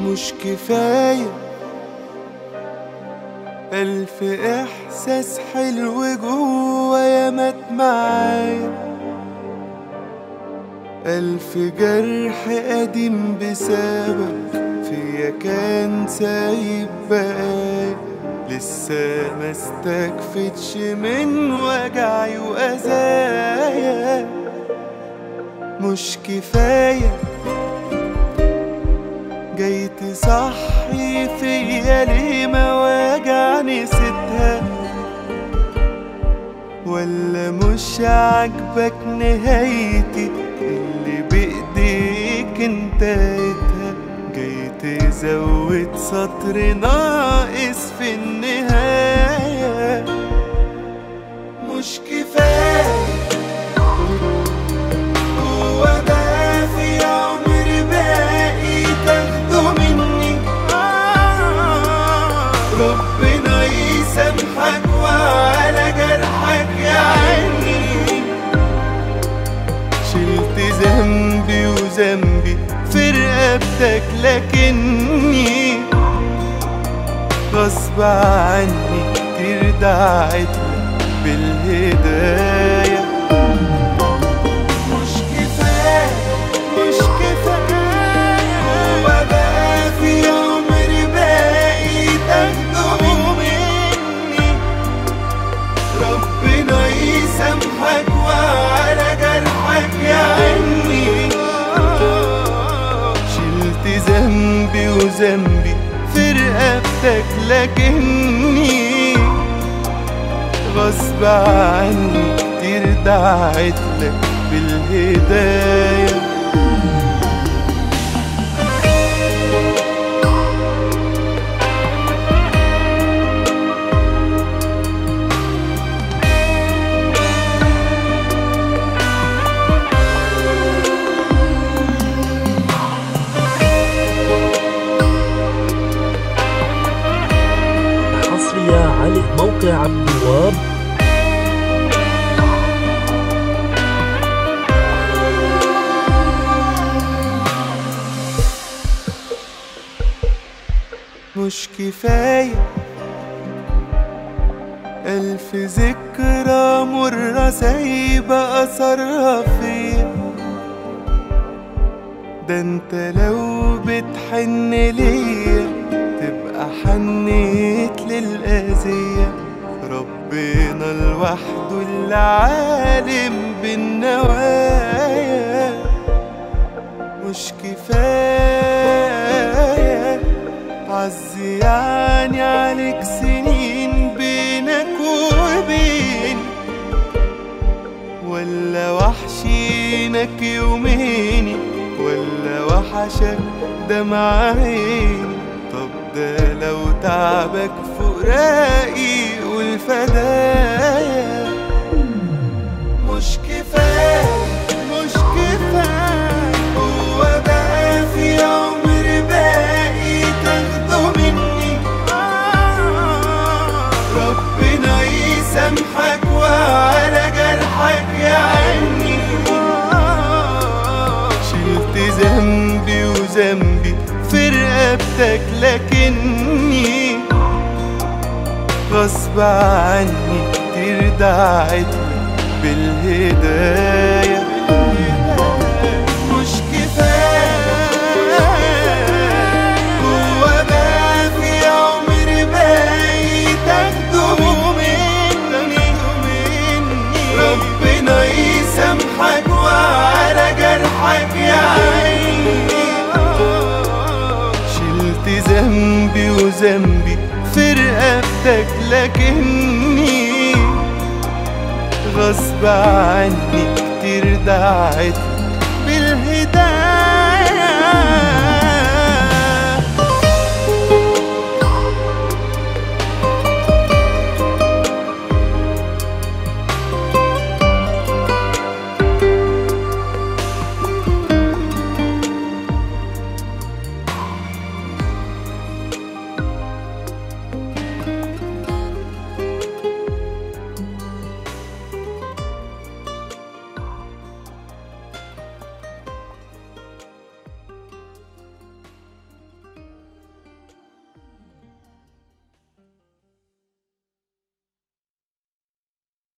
مش كفاية ألف إحساس حلو جوايا مات معايا ألف جرح قديم بسبب فيا كان سايب بقايا لسه ما استكفتش من وجعي وأذايا مش كفاية جاي تصحي فيا ليه مواجع نسيتها ولا مش عاجبك نهايتي اللي بإيديك انتهيتها جاي تزود سطر ناقص في النهاية مش كفاية هو بقى في عمر باقي تاخده مني آه ربنا يسامحك وعلى جرحك يا عيني شلت ذنبي وذنبي في رقبتك لكني غصب عني كتير دعيت بالهداية مش كفاية مش كفاية هو بقى في عمري باقي تاخده مني ربنا يسامحك وعلى جرحك يا عيني شلت ذنبي وذنبي في رقبتك لكني غصب عني كتير دعيت لك بالهدايه حصرية على موقع عبد الوهاب مش كفاية ألف ذكرى مرة سايبة أثرها فيا ده انت لو بتحن ليا تبقى حنيت للأذية ربنا لوحده اللي عالم بالنوايا مش كفاية عزي يعني عليك سنين بينك وبين ولا وحشينك يومين ولا وحشك دمع عيني طب ده لو تعبك فراقي والفدايا مش كفاية مش كفاية هو بقى في عمر باقي تاخده مني آه ربنا يسامحك وعلى جرحك يا عيني آه شلت ذنبي وذنبي في رقبتك لكني غصب عني كتير دعيت لك بالهداية مش كفاية هو بقى في عمري باقي تاخده مني ربنا يسامحك وعلى جرحك يا عيني شلت ذنبي وذنبي في رقبتك لكني غصب عني كتير دعيت بالهداية